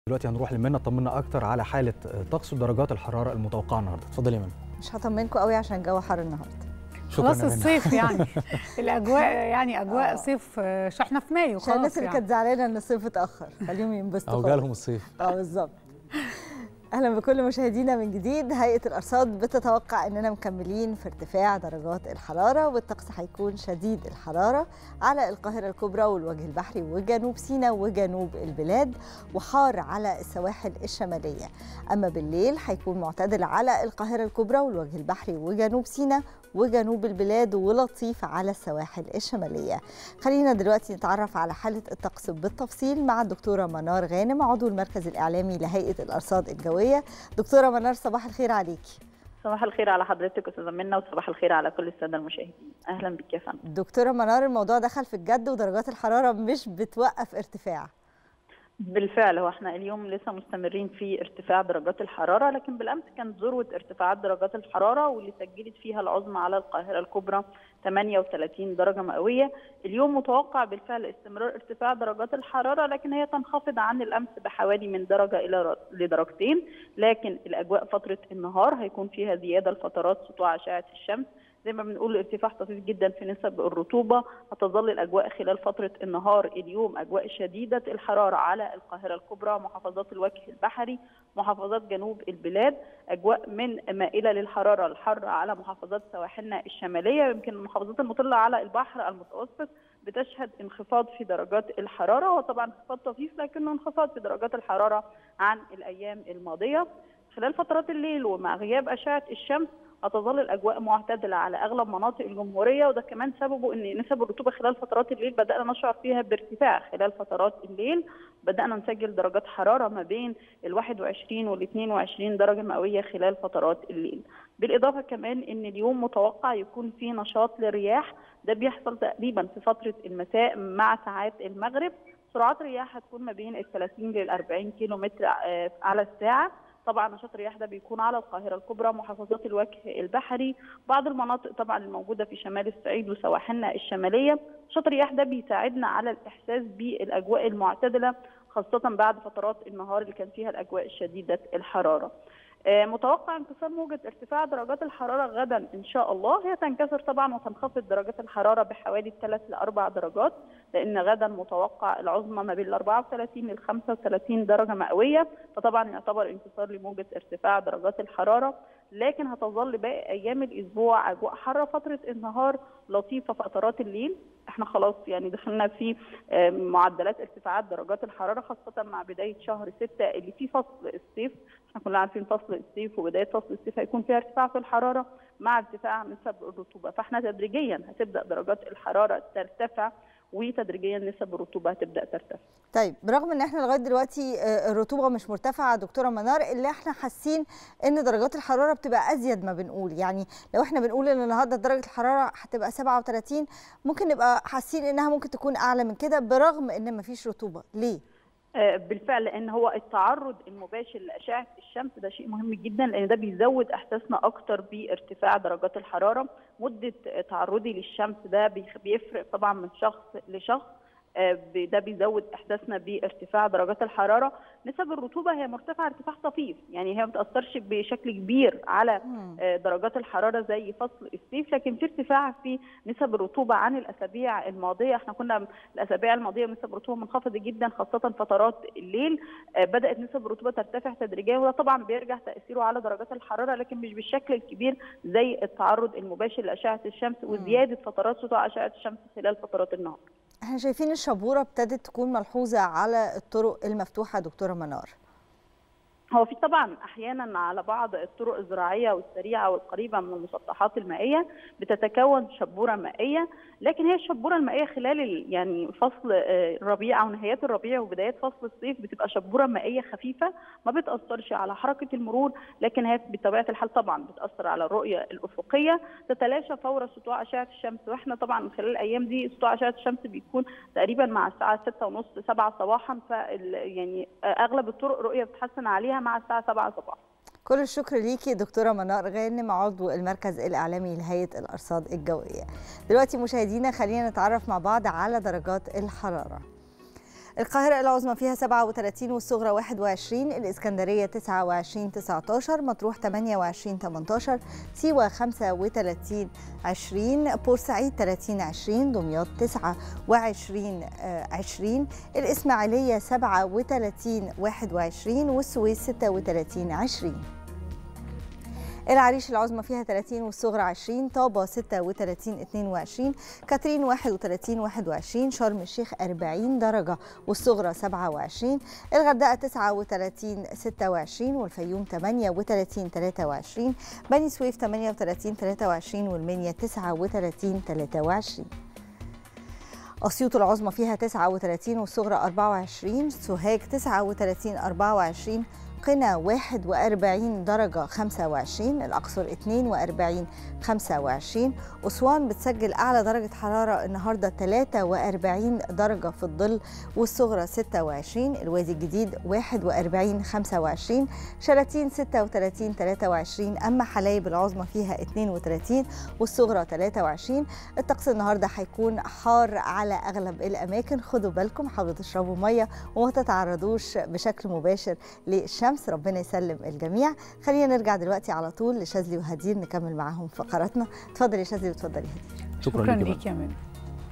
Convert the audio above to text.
دلوقتي هنروح لمنى تطمنا اكتر على حاله طقس ودرجات الحراره المتوقعه النهارده اتفضلي يا منى مش هطمنكم قوي عشان الجو حر النهارده شكرا خلاص يا منى. الصيف يعني الاجواء يعني اجواء آه. صيف آه، ش- احنا في مايو عشان الناس خلاص اللي يعني كانت زعلانه ان الصيف اتاخر خليهم ينبسطوا اهو خالص. جالهم الصيف اه بالظبط اهلا بكل مشاهدينا من جديد هيئه الارصاد بتتوقع اننا مكملين في ارتفاع درجات الحراره والطقس هيكون شديد الحراره على القاهره الكبرى والوجه البحري وجنوب سيناء وجنوب البلاد وحار على السواحل الشماليه اما بالليل هيكون معتدل على القاهره الكبرى والوجه البحري وجنوب سيناء وجنوب البلاد ولطيف على السواحل الشماليه خلينا دلوقتي نتعرف على حالة الطقس بالتفصيل مع الدكتورة منار غانم عضو المركز الإعلامي لهيئة الأرصاد الجوية دكتورة منار صباح الخير عليكي صباح الخير على حضرتك استاذه منى وصباح الخير على كل الساده المشاهدين اهلا بك يا فندم دكتورة منار الموضوع دخل في الجد ودرجات الحرارة مش بتوقف ارتفاع بالفعل هو احنا اليوم لسه مستمرين في ارتفاع درجات الحراره لكن بالامس كانت ذروه ارتفاعات درجات الحراره واللي سجلت فيها العظمى على القاهره الكبرى 38 درجه مئويه اليوم متوقع بالفعل استمرار ارتفاع درجات الحراره لكن هي تنخفض عن الامس بحوالي من درجه الى ر- لدرجتين لكن الاجواء فتره النهار هيكون فيها زياده لفترات سطوع اشعه الشمس زي ما بنقول ارتفاع طفيف جدا في نسب الرطوبه هتظل الاجواء خلال فتره النهار اليوم اجواء شديده الحراره على القاهره الكبرى محافظات الوجه البحري محافظات جنوب البلاد اجواء من مائله للحراره الحر على محافظات سواحلنا الشماليه يمكن المحافظات المطله على البحر المتوسط بتشهد انخفاض في درجات الحراره وطبعا انخفاض طفيف لكنه انخفاض في درجات الحراره عن الايام الماضيه خلال فترات الليل ومع غياب اشعه الشمس هتظل الاجواء معتدله على اغلب مناطق الجمهوريه وده كمان سببه ان نسب الرطوبه خلال فترات الليل بدانا نشعر فيها بارتفاع خلال فترات الليل بدانا نسجل درجات حراره ما بين ال 21 وال 22 درجه مئويه خلال فترات الليل بالاضافه كمان ان اليوم متوقع يكون في نشاط للرياح ده بيحصل تقريبا في فتره المساء مع ساعات المغرب سرعات رياح هتكون ما بين ال 30 لل 40 كيلو متر آه، على الساعه طبعا نشاط الرياح ده بيكون على القاهره الكبرى محافظات الوجه البحري بعض المناطق طبعا الموجوده في شمال الصعيد وسواحلنا الشماليه نشاط الرياح ده بيساعدنا على الاحساس بالاجواء المعتدله خاصه بعد فترات النهار اللي كان فيها الاجواء شديده الحراره آه، متوقع انكسار موجة ارتفاع درجات الحرارة غدا إن شاء الله هي تنكسر طبعا وتنخفض درجات الحرارة بحوالي 3 ل 4 درجات لأن غدا متوقع العظمى ما بين ال 34 لل 35 درجة مئوية فطبعا يعتبر انكسار لموجة ارتفاع درجات الحرارة لكن هتظل باقي أيام الأسبوع أجواء حارة فترة النهار لطيفة فترات الليل احنا خلاص يعني دخلنا في آه، معدلات ارتفاعات درجات الحرارة خاصة مع بداية شهر 6 اللي فيه فصل الصيف احنا كلنا عارفين فصل الصيف وبدايه فصل الصيف هيكون فيها ارتفاع في الحراره مع ارتفاع نسب الرطوبه فاحنا تدريجيا هتبدا درجات الحراره ترتفع وتدريجيا نسب الرطوبه هتبدا ترتفع طيب برغم ان احنا لغايه دلوقتي آه، الرطوبه مش مرتفعه دكتوره منار اللي احنا حاسين ان درجات الحراره بتبقى ازيد ما بنقول يعني لو احنا بنقول ان النهارده درجه الحراره هتبقى 37 ممكن نبقى حاسين انها ممكن تكون اعلى من كده برغم ان مفيش رطوبه ليه آه، بالفعل لان هو التعرض المباشر لاشعه الشمس ده شيء مهم جدا لان ده بيزود احساسنا اكتر بارتفاع درجات الحراره مده آه، تعرضي للشمس ده بيخ- بيفرق طبعا من شخص لشخص آه، ب- ده بيزود احساسنا بارتفاع درجات الحراره نسب الرطوبه هي مرتفعه ارتفاع طفيف يعني هي ما بتاثرش بشكل كبير على مم. آه، درجات الحراره زي فصل الصيف لكن في ارتفاع في نسب الرطوبه عن الاسابيع الماضيه احنا كنا الاسابيع الماضيه نسب الرطوبه منخفضه جدا خاصه فترات الليل آه، بدات نسب الرطوبه ترتفع تدريجيا وده طبعا بيرجع تاثيره على درجات الحراره لكن مش بالشكل الكبير زي التعرض المباشر لاشعه الشمس وزياده فترات سطوع اشعه الشمس خلال فترات النهار احنا شايفين الشبوره ابتدت تكون ملحوظه على الطرق المفتوحه دكتوره منار هو في طبعا احيانا على بعض الطرق الزراعيه والسريعه والقريبه من المسطحات المائيه بتتكون شبوره مائيه لكن هي الشبوره المائيه خلال ال- يعني فصل آه، الربيع او نهايات الربيع وبدايات فصل الصيف بتبقى شبوره مائيه خفيفه ما بتاثرش على حركه المرور لكن هي بطبيعه الحال طبعا بتاثر على الرؤيه الافقيه تتلاشى فور سطوع اشعه الشمس واحنا طبعا خلال الايام دي سطوع اشعه الشمس بيكون تقريبا مع الساعه 6:30 7 صباحا ف يعني آه، اغلب الطرق رؤيه بتحسن عليها مع الساعه 7 صباحا كل الشكر ليكي دكتورة منار غانم عضو المركز الإعلامي لهيئة الأرصاد الجوية دلوقتي مشاهدينا خلينا نتعرف مع بعض على درجات الحرارة القاهرة العظمى فيها 37 والصغرى 21 الإسكندرية 29 19 مطروح 28 18 سيوة 35 20 بورسعيد 30 20 دمياط 29 20 الإسماعيلية 37 21 والسويس 36 20 العريش العظمى فيها 30 والصغرى 20 طابة 36 22 كاترين 31 21 شرم الشيخ 40 درجة والصغرى 27 الغردقة 39 26 والفيوم 38 23 بني سويف 38 23 والمنيا 39 23 أسيوط العظمى فيها 39 والصغرى 24 سوهاج 39 24 قنا 41 درجة 25 الأقصر 42 25 أسوان بتسجل أعلى درجة حرارة النهاردة 43 درجة في الظل والصغرى 26 الوادي الجديد 41 25 شلاتين 36 23 أما حلايب العظمى فيها 32 والصغرى 23 الطقس النهاردة هيكون حار على أغلب الأماكن خدوا بالكم حاولوا تشربوا مية وما تتعرضوش بشكل مباشر للشمس الشمس ربنا يسلم الجميع خلينا نرجع دلوقتي على طول لشاذلي وهدير نكمل معاهم فقراتنا اتفضل يا شاذلي وتفضلي هدير شكرا ليك يا منى